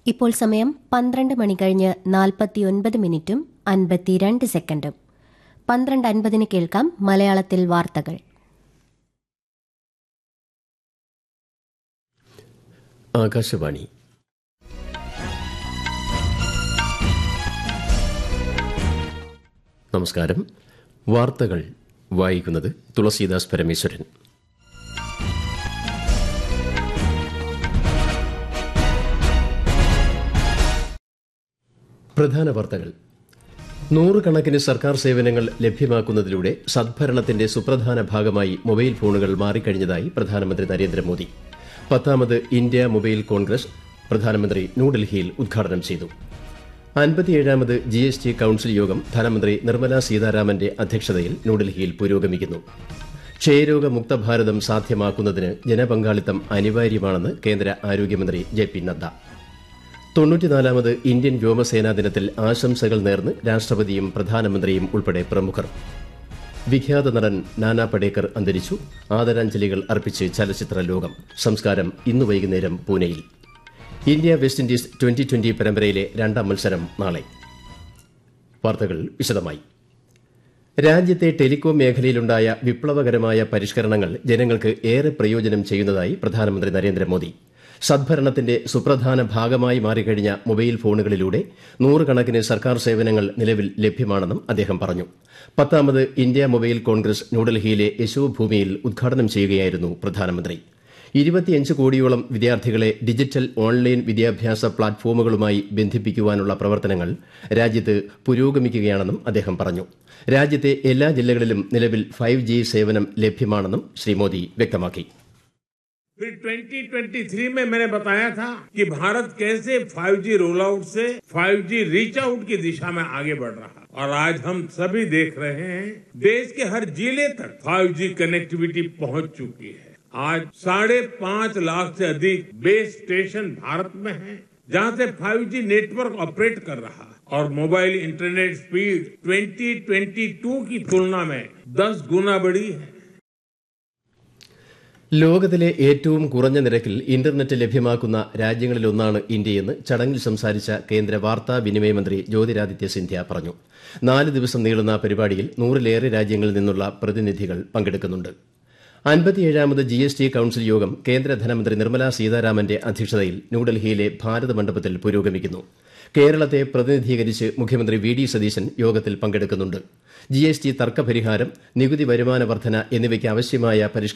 ഇപ്പോൾ സമയം പന്ത്രണ്ട് മണി കഴിഞ്ഞ് നാൽപ്പത്തിയൊൻപത് മിനിറ്റും അൻപത്തിരണ്ട് സെക്കൻഡും പന്ത്രണ്ട് അൻപതിന് കേൾക്കാം മലയാളത്തിൽ വാർത്തകൾ ആകാശവാണി നമസ്കാരം വാർത്തകൾ വായിക്കുന്നത് തുളസീദാസ് പരമേശ്വരൻ പ്രധാന വാർത്തകൾ നൂറുകണക്കിന് സർക്കാർ സേവനങ്ങൾ ലഭ്യമാക്കുന്നതിലൂടെ സദ്ഭരണത്തിന്റെ സുപ്രധാന ഭാഗമായി മൊബൈൽ ഫോണുകൾ മാറിക്കഴിഞ്ഞതായി പ്രധാനമന്ത്രി നരേന്ദ്രമോദി പത്താമത് ഇന്ത്യ മൊബൈൽ കോൺഗ്രസ് പ്രധാനമന്ത്രി ന്യൂഡൽഹിയിൽ ഉദ്ഘാടനം ചെയ്തു അൻപത്തിയേഴാമത് ജി എസ് ടി കൌൺസിൽ യോഗം ധനമന്ത്രി നിർമ്മല സീതാരാമന്റെ അധ്യക്ഷതയിൽ ന്യൂഡൽഹിയിൽ പുരോഗമിക്കുന്നു ക്ഷയരോഗ മുക്ത ഭാരതം സാധ്യമാക്കുന്നതിന് ജനപങ്കാളിത്തം അനിവാര്യമാണെന്ന് കേന്ദ്ര ആരോഗ്യമന്ത്രി ജെ പി നദ്ദ തൊണ്ണൂറ്റിനാലാമത് ഇന്ത്യൻ വ്യോമസേനാ ദിനത്തിൽ ആശംസകൾ നേർന്ന് രാഷ്ട്രപതിയും പ്രധാനമന്ത്രിയും ഉൾപ്പെടെ പ്രമുഖർ വിഖ്യാത നടൻ നാനാ പടേക്കർ അന്തരിച്ചു ആദരാഞ്ജലികൾ അർപ്പിച്ച് ചലച്ചിത്ര ലോകം സംസ്കാരം ഇന്നു വൈകുന്നേരം പൂനെയിൽ India West Indies twenty twenty പരമ്പരയിലെ രണ്ടാം മത്സരം നാളെ വാർത്തകൾ വിശദമായി രാജ്യത്തെ ടെലികോം മേഖലയിലുണ്ടായ വിപ്ലവകരമായ പരിഷ്കരണങ്ങൾ ജനങ്ങൾക്ക് ഏറെ പ്രയോജനം ചെയ്യുന്നതായി പ്രധാനമന്ത്രി നരേന്ദ്രമോദി സദ്ഭരണത്തിന്റെ സുപ്രധാന ഭാഗമായി മാറിക്കഴിഞ്ഞ മൊബൈൽ ഫോണുകളിലൂടെ നൂറുകണക്കിന് സർക്കാർ സേവനങ്ങൾ നിലവിൽ ലഭ്യമാണെന്നും അദ്ദേഹം പറഞ്ഞു പത്താമത് ഇന്ത്യ മൊബൈൽ കോൺഗ്രസ് ന്യൂഡൽഹിയിലെ യശോഭൂമിയിൽ ഉദ്ഘാടനം ചെയ്യുകയായിരുന്നു പ്രധാനമന്ത്രി ഇരുപത്തിയഞ്ച് കോടിയോളം വിദ്യാർത്ഥികളെ ഡിജിറ്റൽ ഓൺലൈൻ വിദ്യാഭ്യാസ പ്ലാറ്റ്ഫോമുകളുമായി ബന്ധിപ്പിക്കുവാനുള്ള പ്രവർത്തനങ്ങൾ രാജ്യത്ത് പുരോഗമിക്കുകയാണെന്നും അദ്ദേഹം പറഞ്ഞു രാജ്യത്തെ എല്ലാ ജില്ലകളിലും നിലവിൽ ഫൈവ് ജി സേവനം ലഭ്യമാണെന്നും ശ്രീ മോദി വ്യക്തമാക്കി फिर 2023 में मैंने बताया था कि भारत कैसे 5G रोल आउट से 5G रीच आउट की दिशा में आगे बढ़ रहा है और आज हम सभी देख रहे हैं देश के हर जिले तक 5G कनेक्टिविटी पहुंच चुकी है आज साढ़े पांच लाख से अधिक बेस स्टेशन भारत में हैं जहां से 5G नेटवर्क ऑपरेट कर रहा है और मोबाइल इंटरनेट स्पीड 2022 की तुलना में 10 गुना बढ़ी है ലോകത്തിലെ ഏറ്റവും കുറഞ്ഞ നിരക്കിൽ ഇന്റർനെറ്റ് ലഭ്യമാക്കുന്ന രാജ്യങ്ങളിലൊന്നാണ് ഇന്ത്യയെന്ന് ചടങ്ങിൽ സംസാരിച്ച കേന്ദ്ര വാർത്താ വിനിമയ മന്ത്രി ജ്യോതിരാദിത്യ സിന്ധ്യ പറഞ്ഞു നാല് ദിവസം നീളുന്ന പരിപാടിയിൽ നൂറിലേറെ രാജ്യങ്ങളിൽ നിന്നുള്ള പ്രതിനിധികൾ പങ്കെടുക്കുന്നുണ്ട് അൻപത്തിയേഴാമത് ജി എസ് ടി കൌൺസിൽ യോഗം കേന്ദ്ര ധനമന്ത്രി നിർമ്മല സീതാരാമന്റെ അധ്യക്ഷതയിൽ ന്യൂഡൽഹിയിലെ ഭാരത് മണ്ഡപത്തിൽ പുരോഗമിക്കുന്നു കേരളത്തെ പ്രതിനിധീകരിച്ച് മുഖ്യമന്ത്രി വി ഡി സതീശൻ യോഗത്തിൽ പങ്കെടുക്കുന്നുണ്ട് ജി എസ് ടി തർക്കപരിഹാരം നികുതി വരുമാന വർധന എന്നിവയ്ക്ക് ആവശ്യമായ പരിഷ്കാരം